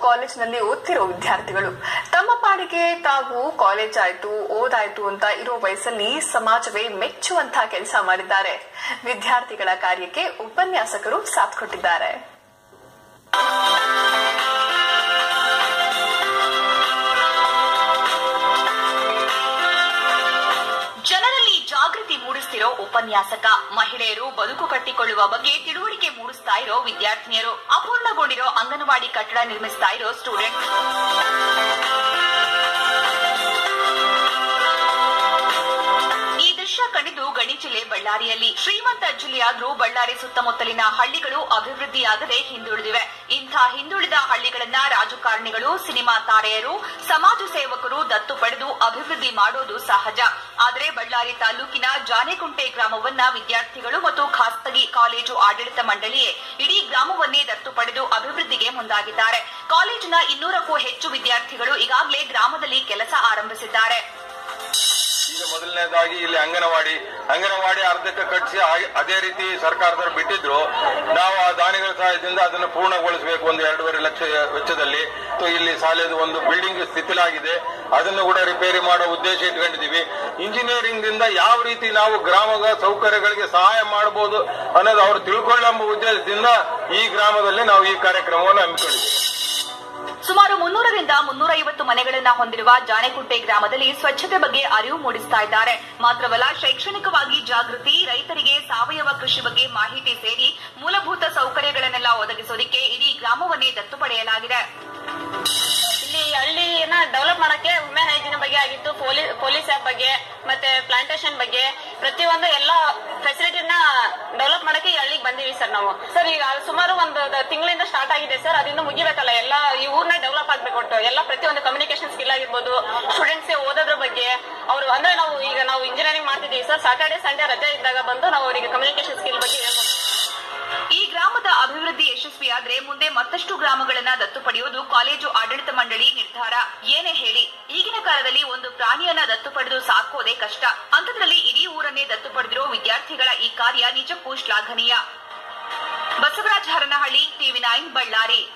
ಕಾಲೇಜಿನಲ್ಲಿ ಓದ್ತಿರೋ ವಿದ್ಯಾರ್ಥಿಗಳು ತಮ್ಮ ಪಾಡಿಗೆ ತಾವು ಕಾಲೇಜ್ ಆಯ್ತು ಓದಾಯ್ತು ಅಂತ ಇರೋ ವಯಸ್ಸಲ್ಲಿ ಸಮಾಜವೇ ಮೆಚ್ಚುವಂತ ಕೆಲಸ ಮಾಡಿದ್ದಾರೆ ವಿದ್ಯಾರ್ಥಿಗಳ ಕಾರ್ಯಕ್ಕೆ ಉಪನ್ಯಾಸಕರು ಸಾಥ್ ಕೊಟ್ಟಿದ್ದಾರೆ ಜನರಲ್ಲಿ ಜಾಗೃತಿ ಮೂಡಿಸ್ತಿರೋ ಉಪನ್ಯಾಸಕ ಮಹಿಳೆಯರು ಬದುಕು ಕಟ್ಟಿಕೊಳ್ಳುವ ಬಗ್ಗೆ ತಿಳುವಳಿಕೆ ಮೂಡಿಸ್ತಾ ಇರೋ ವಿದ್ಯಾರ್ಥಿನಿಯರು ಅಪೂರ್ಣಗೊಂಡಿರೋ ಅಂಗನವಾಡಿ ಕಟ್ಟಡ ನಿರ್ಮಿಸ್ತಾ ಇರೋ ಸ್ಟೂಡೆಂಟ್ ಈ ದೃಶ್ಯ ಕಂಡಿದ್ದು ಗಣಿ ಜಿಲ್ಲೆ ಬಳ್ಳಾರಿಯಲ್ಲಿ ಶ್ರೀಮಂತ ಜಿಲ್ಲೆಯಾದ್ರೂ ಬಳ್ಳಾರಿ ಸುತ್ತಮುತ್ತಲಿನ ಹಳ್ಳಿಗಳು ಅಭಿವೃದ್ಧಿಯಾಗದೆ ಹಿಂದುಳಿದಿವೆ ಇಂಥ ಹಿಂದುಳಿದ ಹಳ್ಳಿಗಳನ್ನ ರಾಜಕಾರಣಿಗಳು ಸಿನಿಮಾ ತಾರೆಯರು ಸಮಾಜ ಸೇವಕರು ದತ್ತು ಪಡೆದು ಅಭಿವೃದ್ಧಿ ಮಾಡೋದು ಸಹಜ ಆದರೆ ಬಳ್ಳಾರಿ ತಾಲೂಕಿನ ಜಾನೆಕುಂಟೆ ಗ್ರಾಮವನ್ನ ವಿದ್ಯಾರ್ಥಿಗಳು ಮತ್ತು ಖಾಸಗಿ ಕಾಲೇಜು ಆಡಳಿತ ಮಂಡಳಿಯೇ ಇಡೀ ಗ್ರಾಮವನ್ನೇ ದತ್ತು ಪಡೆದು ಅಭಿವೃದ್ಧಿಗೆ ಮುಂದಾಗಿದ್ದಾರೆ ಕಾಲೇಜಿನ ಇನ್ನೂರಕ್ಕೂ ಹೆಚ್ಚು ವಿದ್ಯಾರ್ಥಿಗಳು ಈಗಾಗಲೇ ಗ್ರಾಮದಲ್ಲಿ ಕೆಲಸ ಆರಂಭಿಸಿದ್ದಾರೆ ಈಗ ಮೊದಲನೇದಾಗಿ ಇಲ್ಲಿ ಅಂಗನವಾಡಿ ಅಂಗನವಾಡಿ ಅರ್ಧಕ್ಕೆ ಕಟ್ಟಿಸಿ ಹಾಗೆ ಅದೇ ರೀತಿ ಸರ್ಕಾರದವರು ಬಿಟ್ಟಿದ್ರು ನಾವು ಆ ದಾನಿಗಳ ಸಹಾಯದಿಂದ ಅದನ್ನು ಪೂರ್ಣಗೊಳಿಸಬೇಕು ಒಂದು ಎರಡೂವರೆ ಲಕ್ಷ ವೆಚ್ಚದಲ್ಲಿ ಸೊ ಇಲ್ಲಿ ಶಾಲೆದು ಒಂದು ಬಿಲ್ಡಿಂಗ್ ಸ್ಥಿತಿಲಾಗಿದೆ ಅದನ್ನು ಕೂಡ ರಿಪೇರಿ ಮಾಡೋ ಉದ್ದೇಶ ಇಟ್ಕೊಂಡಿದ್ದೀವಿ ಇಂಜಿನಿಯರಿಂಗ್ ದಿಂದ ಯಾವ ರೀತಿ ನಾವು ಗ್ರಾಮದ ಸೌಕರ್ಯಗಳಿಗೆ ಸಹಾಯ ಮಾಡಬಹುದು ಅನ್ನೋದು ಅವರು ತಿಳ್ಕೊಳ್ಳೆಂಬ ಉದ್ದೇಶದಿಂದ ಈ ಗ್ರಾಮದಲ್ಲಿ ನಾವು ಈ ಕಾರ್ಯಕ್ರಮವನ್ನು ಹಮ್ಮಿಕೊಂಡಿದ್ದೀವಿ ಸುಮಾರು ಮುನ್ನೂರರಿಂದ ಮುನ್ನೂರೈವತ್ತು ಮನೆಗಳನ್ನ ಹೊಂದಿರುವ ಜಾನೆಕುಂಟೆ ಗ್ರಾಮದಲ್ಲಿ ಸ್ವಚ್ಛತೆ ಬಗ್ಗೆ ಅರಿವು ಮೂಡಿಸ್ತಾ ಇದ್ದಾರೆ ಮಾತ್ರವಲ್ಲ ಶೈಕ್ಷಣಿಕವಾಗಿ ಜಾಗೃತಿ ರೈತರಿಗೆ ಸಾವಯವ ಕೃಷಿ ಬಗ್ಗೆ ಮಾಹಿತಿ ಸೇರಿ ಮೂಲಭೂತ ಸೌಕರ್ಯಗಳನ್ನೆಲ್ಲ ಒದಗಿಸೋದಕ್ಕೆ ಇಡೀ ಗ್ರಾಮವನ್ನೇ ದತ್ತು ಪಡೆಯಲಾಗಿದೆ ಇಲ್ಲಿ ಹಳ್ಳಿನ ಡೆವಲಪ್ ಮಾಡಕ್ಕೆ ವುಮೆನ್ ಹೈಜಿನ್ ಬಗ್ಗೆ ಆಗಿತ್ತು ಪೊಲೀಸ್ ಪೊಲೀಸ್ ಆ್ಯಪ್ ಬಗ್ಗೆ ಮತ್ತೆ ಪ್ಲಾಂಟೇಶನ್ ಬಗ್ಗೆ ಪ್ರತಿಯೊಂದು ಎಲ್ಲ ಫೆಸಿಲಿಟಿನ ಡೆವಲಪ್ ಮಾಡಕ್ಕೆ ಈ ಹಳ್ಳಿಗೆ ಬಂದೀವಿ ಸರ್ ನಾವು ಸರ್ ಈಗ ಸುಮಾರು ಒಂದು ತಿಂಗಳಿಂದ ಸ್ಟಾರ್ಟ್ ಆಗಿದೆ ಸರ್ ಅದಿನ್ನು ಮುಗಿಬೇಕಲ್ಲ ಎಲ್ಲ ಈ ಊರ್ನ ಡೆವಲಪ್ ಆಗ್ಬೇಕು ಒಟ್ಟು ಎಲ್ಲ ಪ್ರತಿಯೊಂದು ಕಮ್ಯುನಿಕೇಶನ್ ಸ್ಕಿಲ್ ಆಗಿರ್ಬೋದು ಸ್ಟೂಡೆಂಟ್ಸ್ ಓದೋದ್ರ ಬಗ್ಗೆ ಅವರು ಅಂದ್ರೆ ನಾವು ಈಗ ನಾವು ಇಂಜಿನಿಯರಿಂಗ್ ಮಾಡ್ತಿದ್ದೀವಿ ಸರ್ ಸಾಟರ್ಡೆ ಸಂಡೇ ರಜೆ ಇದ್ದಾಗ ಬಂದು ನಾವು ಅವರಿಗೆ ಕಮ್ಯುನಿಕೇಶನ್ ಸ್ಕಿಲ್ ಬಗ್ಗೆ ಹೇಳ್ಬೋದು ಈ ಗ್ರಾಮದ ಅಭಿವೃದ್ಧಿ ಯಶಸ್ವಿಯಾದ್ರೆ ಮುಂದೆ ಮತ್ತಷ್ಟು ಗ್ರಾಮಗಳನ್ನ ದತ್ತು ಪಡೆಯುವುದು ಕಾಲೇಜು ಆಡಳಿತ ಮಂಡಳಿ ನಿರ್ಧಾರ ಏನೇ ಹೇಳಿ ಈಗಿನ ಕಾಲದಲ್ಲಿ ಒಂದು ಪ್ರಾಣಿಯನ್ನ ದತ್ತು ಪಡೆದು ಸಾಕೋದೇ ಕಷ್ಟ ಅಂಥದ್ರಲ್ಲಿ ಇಡೀ ಊರನ್ನೇ ದತ್ತು ಪಡೆದಿರೋ ವಿದ್ಯಾರ್ಥಿಗಳ ಈ ಕಾರ್ಯ ನಿಜಕ್ಕೂ ಶ್ಲಾಘನೀಯ ಬಸವರಾಜ ಹರನಹಳ್ಳಿ ಟಿವಿ ನೈನ್ ಬಳ್ಳಾರಿ